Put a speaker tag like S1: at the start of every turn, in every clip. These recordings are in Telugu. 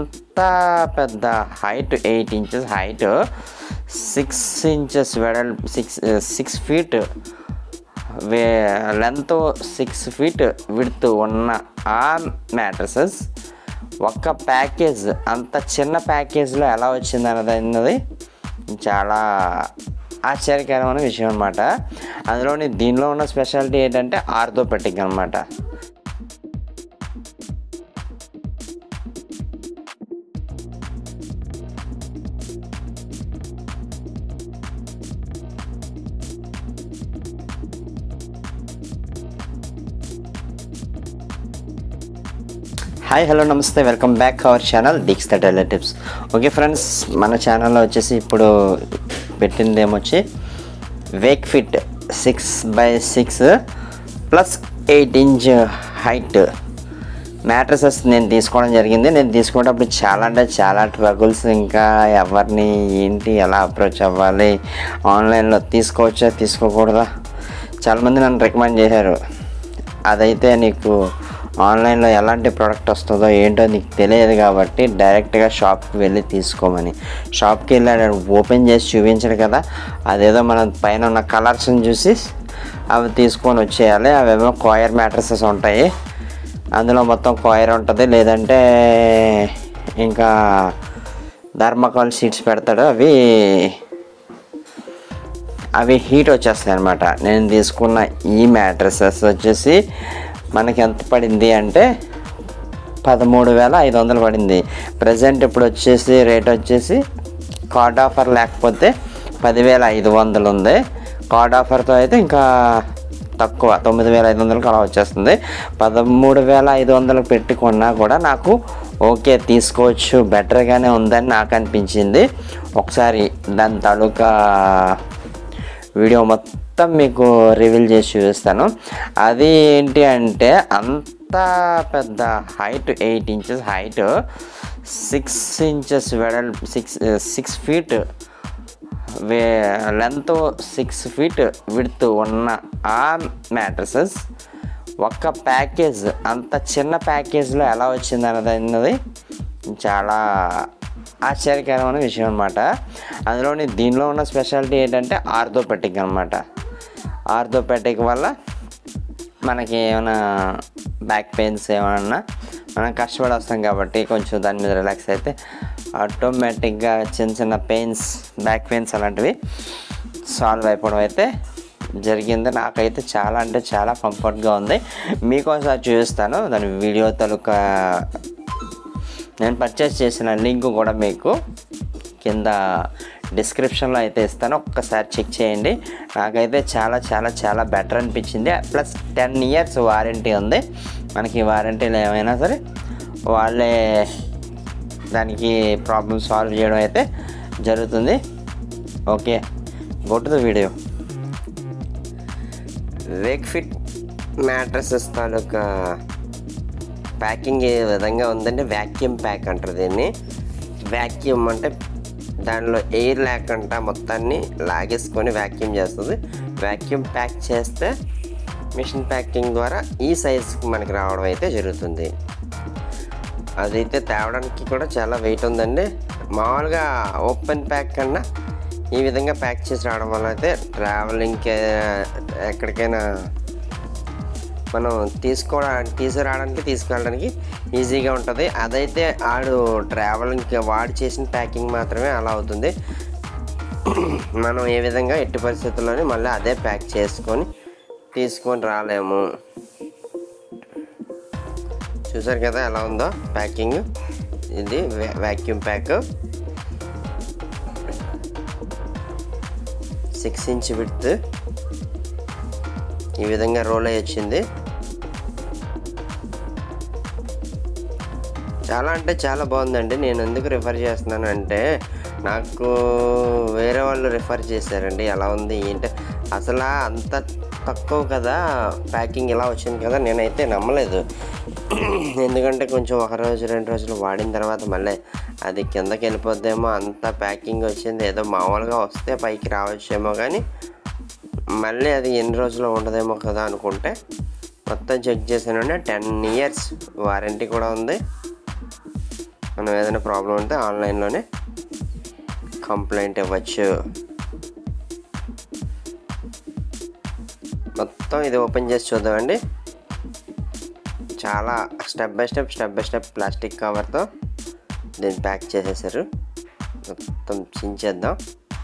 S1: అంత పెద్ద height eight inches height six inches వెడల్ సిక్స్ సిక్స్ ఫీట్ వే లెంత్ సిక్స్ ఫీట్ విడ్త్ ఉన్న ఆ మ్యాట్రసెస్ ఒక్క ప్యాకేజ్ అంత చిన్న ప్యాకేజ్లో ఎలా వచ్చింది అన్నది అన్నది చాలా ఆశ్చర్యకరమైన విషయం అనమాట అందులోని దీనిలో ఉన్న స్పెషాలిటీ ఏంటంటే ఆర్థోపెటిక్ అనమాట హాయ్ హలో నమస్తే welcome back our channel Dix the tailor tips okay friends మన ఛానల్లో వచ్చేసి ఇప్పుడు పెట్టింది ఏమొచ్చి Wakefit six by six plus eight inch height mattresses నేను తీసుకోవడం జరిగింది నేను తీసుకునేటప్పుడు చాలా అంటే చాలా ట్రగుల్స్ ఇంకా ఎవరిని ఏంటి ఎలా అప్రోచ్ అవ్వాలి ఆన్లైన్లో తీసుకోవచ్చా తీసుకోకూడదా చాలామంది నన్ను రికమెండ్ చేశారు అదైతే నీకు ఆన్లైన్లో ఎలాంటి ప్రోడక్ట్ వస్తుందో ఏంటో నీకు తెలియదు కాబట్టి డైరెక్ట్గా షాప్కి వెళ్ళి తీసుకోమని షాప్కి వెళ్ళి ఓపెన్ చేసి చూపించడు కదా అదేదో మనం పైన ఉన్న కలర్స్ని చూసి అవి తీసుకొని వచ్చేయాలి అవేమో కాయర్ మ్యాట్రసెస్ ఉంటాయి అందులో మొత్తం కాయర్ ఉంటుంది లేదంటే ఇంకా ధర్మకాల్ షీట్స్ పెడతాడు అవి అవి హీట్ వచ్చేస్తాయి అనమాట నేను తీసుకున్న ఈ మ్యాట్రసెస్ వచ్చేసి మనకి ఎంత పడింది అంటే పదమూడు వేల ఐదు వందలు పడింది ప్రజెంట్ ఇప్పుడు వచ్చేసి రేట్ వచ్చేసి కార్డ్ ఆఫర్ లేకపోతే పదివేల ఐదు వందలు ఉంది కార్డ్ ఆఫర్తో అయితే ఇంకా తక్కువ తొమ్మిది వేల ఐదు వందలకు అలా వచ్చేస్తుంది పదమూడు వేల ఐదు వందలు పెట్టుకున్నా కూడా నాకు ఓకే తీసుకోవచ్చు బెటర్గానే ఉందని నాకు అనిపించింది ఒకసారి దాని తాలూకా వీడియో మొత్తం మీకు రివీల్ చేసి చూపిస్తాను అది ఏంటి అంటే అంత పెద్ద height eight inches height six inches వెడల్ సిక్స్ సిక్స్ ఫీట్ వే లెంత్ సిక్స్ ఫీట్ విడ్త్ ఉన్న ఆ మ్యాట్రసెస్ ఒక్క ప్యాకేజ్ అంత చిన్న ప్యాకేజ్లో ఎలా వచ్చింది అన్నది అన్నది చాలా ఆశ్చర్యకరమైన విషయం అనమాట అందులోని దీనిలో ఉన్న స్పెషాలిటీ ఏంటంటే ఆర్థోపెటిక్ అనమాట ఆర్థోపెటిక్ వల్ల మనకి ఏమైనా బ్యాక్ పెయిన్స్ ఏమైనా మనం కష్టపడి వస్తాం కాబట్టి కొంచెం దాని మీద రిలాక్స్ అయితే ఆటోమేటిక్గా చిన్న చిన్న పెయిన్స్ బ్యాక్ పెయిన్స్ అలాంటివి సాల్వ్ అయిపోవడం అయితే జరిగింది నాకైతే చాలా అంటే చాలా కంఫర్ట్గా ఉంది మీకోసం అది చూపిస్తాను దాని వీడియో తాలూకా నేను పర్చేస్ చేసిన లింక్ కూడా మీకు కింద డిస్క్రిప్షన్లో అయితే ఇస్తాను ఒక్కసారి చెక్ చేయండి నాకైతే చాలా చాలా చాలా బెటర్ అనిపించింది ప్లస్ టెన్ ఇయర్స్ వారంటీ ఉంది మనకి వారంటీలో ఏమైనా సరే వాళ్ళే దానికి ప్రాబ్లమ్ సాల్వ్ చేయడం అయితే జరుగుతుంది okay go to the video Wakefit mattresses తాలూకా ప్యాకింగ్ ఏ విధంగా ఉందంటే వ్యాక్యూమ్ ప్యాక్ అంటారు దీన్ని వ్యాక్యూమ్ అంటే దానిలో ఎయిర్ లేకుండా మొత్తాన్ని లాగేసుకొని వ్యాక్యూమ్ చేస్తుంది వ్యాక్యూమ్ ప్యాక్ చేస్తే మిషన్ ప్యాకింగ్ ద్వారా ఈ సైజుకి మనకి రావడం అయితే జరుగుతుంది అదైతే తేవడానికి కూడా చాలా వెయిట్ ఉందండి మామూలుగా ఓపెన్ ప్యాక్ కన్నా ఈ విధంగా ప్యాక్ చేసి రావడం వల్ల అయితే ట్రావెలింగ్కి ఎక్కడికైనా మనం తీసుకోవడానికి తీసుకురావడానికి తీసుకెళ్ళడానికి ఈజీగా ఉంటుంది అదైతే ఆడు ట్రావెలింగ్కి వాడు చేసిన ప్యాకింగ్ మాత్రమే అలా అవుతుంది మనం ఏ విధంగా ఎట్టి పరిస్థితుల్లోనే మళ్ళీ అదే ప్యాక్ చేసుకొని తీసుకొని రాలేము చూసారు కదా ఎలా ఉందో ప్యాకింగ్ ఇది vacuum pack six inch width ఈ విధంగా రోల్ అయ్యి వచ్చింది చాలా అంటే చాలా బాగుందండి నేను ఎందుకు రిఫర్ చేస్తున్నాను అంటే నాకు వేరే వాళ్ళు రిఫర్ చేశారండి ఎలా ఉంది ఏంటి అసలు అంత తక్కువ కదా ప్యాకింగ్ ఇలా వచ్చింది కదా నేనైతే నమ్మలేదు ఎందుకంటే కొంచెం ఒక రోజు రెండు రోజులు వాడిన తర్వాత మళ్ళీ అది కిందకి వెళ్ళిపోద్దేమో అంత ప్యాకింగ్ వచ్చింది ఏదో మామూలుగా వస్తే పైకి రావచ్చేమో కానీ మళ్ళీ అది ఎన్ని రోజులు ఉండదేమో కదా అనుకుంటే మొత్తం చెక్ చేశానంటే టెన్ ఇయర్స్ వారంటీ కూడా ఉంది
S2: మనం ఏదైనా ప్రాబ్లం ఉంటే ఆన్లైన్లోనే కంప్లైంట్ ఇవ్వచ్చు మొత్తం ఇది ఓపెన్ చేసి చూద్దామండి చాలా step by step step by step plastic కవర్తో దీన్ని ప్యాక్ చేసేసారు మొత్తం చించేద్దాం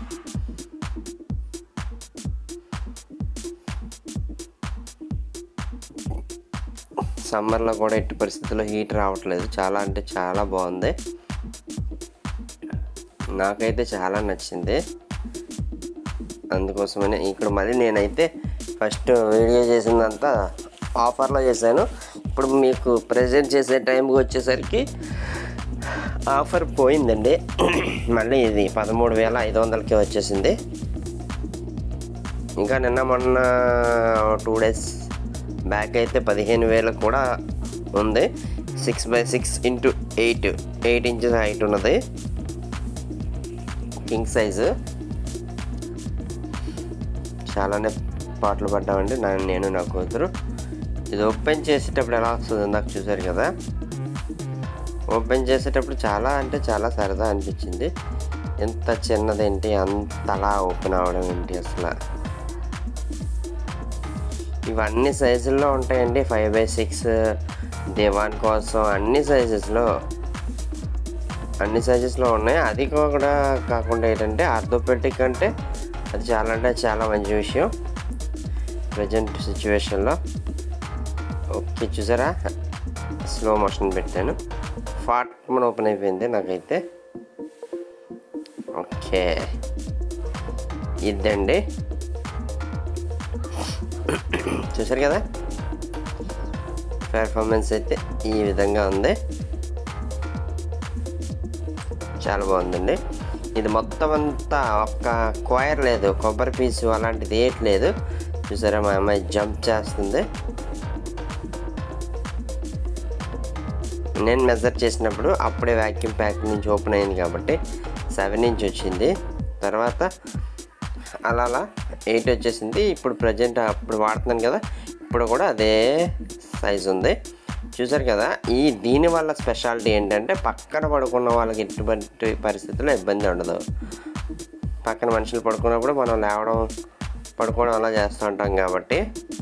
S2: సమ్మర్లో కూడా ఎట్టి పరిస్థితుల్లో హీట్ రావట్లేదు చాలా అంటే చాలా బాగుంది నాకైతే చాలా నచ్చింది అందుకోసమనే ఇక్కడ మళ్ళీ నేనైతే ఫస్ట్ వీడియో చేసిందంతా ఆఫర్లో చేశాను ఇప్పుడు మీకు ప్రజెంట్ చేసే టైంకి వచ్చేసరికి ఆఫర్ పోయిందండి మళ్ళీ ఇది పదమూడు వేల ఐదు వందలకి వచ్చేసింది ఇంకా నిన్న మొన్న టూ డేస్ బ్యాక్ అయితే పదిహేను వేలకు కూడా ఉంది six by six into eight eight inches height ఉన్నది కింగ్ సైజు చాలానే పాటలు పడ్డామండి నా నేను నా కూతురు ఇది ఓపెన్ చేసేటప్పుడు ఎలా వస్తుంది నాకు చూసారు కదా ఓపెన్ చేసేటప్పుడు చాలా అంటే చాలా సరదా అనిపించింది ఎంత చిన్నదేంటి అంతలా ఓపెన్ అవ్వడం ఏంటి అసలు ఇవన్నీ సైజుల్లో ఉంటాయండి ఫైవ్ బై సిక్స్ దివాన్ కోసం అన్ని సైజెస్లో అన్ని సైజెస్లో ఉన్నాయి అది కూడా కాకుండా ఏంటంటే ఆర్థోపెటిక్ అంటే అది చాలా అంటే చాలా మంచి విషయం ప్రజెంట్ సిచ్యువేషన్లో ఓకే చూసారా స్లో మోషన్ పెట్టాను ఫాట్ మన ఓపెన్ అయిపోయింది నాకైతే ఓకే ఇదండి చూసారు కదా పెర్ఫార్మెన్స్ అయితే ఈ విధంగా ఉంది చాలా బాగుందండి ఇది మొత్తం అంతా ఒక్క కోయర్ లేదు కొబ్బరి పీసు అలాంటిది ఏటి లేదు చూసారా మా అమ్మాయి జంప్ చేస్తుంది నేను మెజర్ చేసినప్పుడు అప్పుడే వ్యాక్యూమ్ ప్యాక్ నుంచి ఓపెన్ అయింది కాబట్టి సెవెన్ ఇంచ్ వచ్చింది తర్వాత అలా అలా ఎయిట్ వచ్చేసింది ఇప్పుడు ప్రజెంట్ అప్పుడు వాడుతున్నాను కదా ఇప్పుడు కూడా అదే సైజ్ ఉంది చూసారు కదా ఈ దీని వల్ల స్పెషాలిటీ ఏంటంటే పక్కన పడుకున్న వాళ్ళకి ఎటువంటి పరిస్థితుల్లో ఇబ్బంది ఉండదు పక్కన మనుషులు పడుకున్నప్పుడు మనం లేవడం పడుకోవడం అలా చేస్తూ ఉంటాం కాబట్టి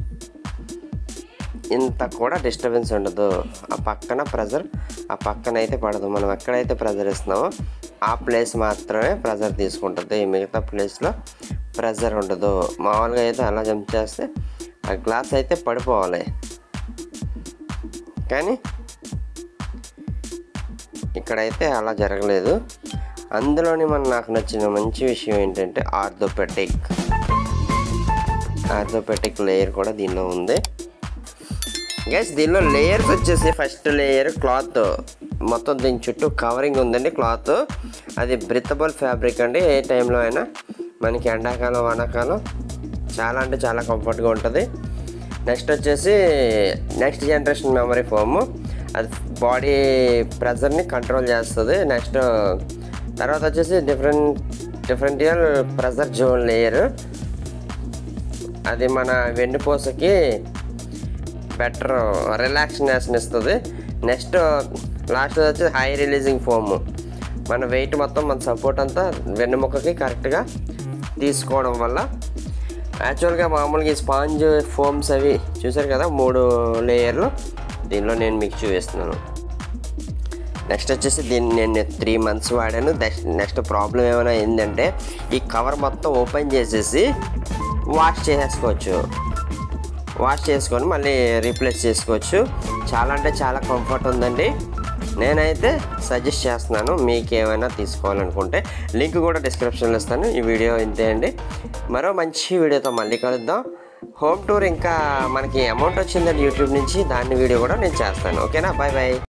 S2: ఇంత కూడా డిస్టర్బెన్స్ ఉండదు ఆ పక్కన ప్రెజర్ ఆ పక్కన అయితే పడదు మనం ఎక్కడైతే ప్రెజర్ ఇస్తున్నామో ఆ ప్లేస్ మాత్రమే ప్రెజర్ తీసుకుంటుంది మిగతా ప్లేస్లో ప్రెజర్ ఉండదు మామూలుగా అయితే అలా జంప్ చేస్తే ఆ గ్లాస్ అయితే పడిపోవాలి కానీ ఇక్కడైతే అలా జరగలేదు అందులోని మన నాకు నచ్చిన మంచి విషయం ఏంటంటే ఆర్థోపెటిక్ ఆర్థోపెటిక్ లేయర్ కూడా దీనిలో ఉంది గైస్ దీనిలో లేయర్స్ వచ్చేసి ఫస్ట్ లేయర్ క్లాత్ మొత్తం దీని చుట్టూ కవరింగ్ ఉందండి క్లాత్ అది బ్రితబుల్ ఫ్యాబ్రిక్ అండి ఏ టైంలో అయినా మనకి ఎండాకాలం వానాకాలం చాలా అంటే చాలా కంఫర్ట్గా ఉంటుంది నెక్స్ట్ వచ్చేసి నెక్స్ట్ జనరేషన్ మెమరీ ఫోమ్ అది బాడీ ప్రెజర్ని కంట్రోల్ చేస్తుంది నెక్స్ట్ తర్వాత వచ్చేసి different differential pressure zone layer అది మన వెన్నుపూసకి బెటర్ రిలాక్స్నెస్ని ఇస్తుంది నెక్స్ట్ లాస్ట్ వచ్చి హై రిలీజింగ్ ఫోమ్ మన వెయిట్ మొత్తం మన సపోర్ట్ అంతా వెన్నుముక్కకి కరెక్ట్గా తీసుకోవడం వల్ల యాక్చువల్గా మామూలుగా ఈ స్పాంజ్ ఫోమ్స్ అవి చూసారు కదా మూడు లేయర్లు దీనిలో నేను మీకు చూపిస్తున్నాను నెక్స్ట్ వచ్చేసి దీన్ని నేను త్రీ మంత్స్ వాడాను నెక్స్ట్ ప్రాబ్లం ఏమైనా ఏంటంటే ఈ కవర్ మొత్తం ఓపెన్ చేసేసి వాష్ చేసేసుకోవచ్చు వాష్ చేసుకొని మళ్ళీ రీప్లేస్ చేసుకోవచ్చు చాలా అంటే చాలా కంఫర్ట్ ఉందండి నేనైతే సజెస్ట్ చేస్తున్నాను మీకు ఏమైనా తీసుకోవాలనుకుంటే లింక్ కూడా డిస్క్రిప్షన్లో ఇస్తాను ఈ వీడియో ఇంతే అండి మరో మంచి వీడియోతో మళ్ళీ కలుద్దాం హోమ్ టూర్ ఇంకా మనకి అమౌంట్ వచ్చిందండి యూట్యూబ్ నుంచి దాని వీడియో కూడా నేను చేస్తాను ఓకేనా బాయ్ బాయ్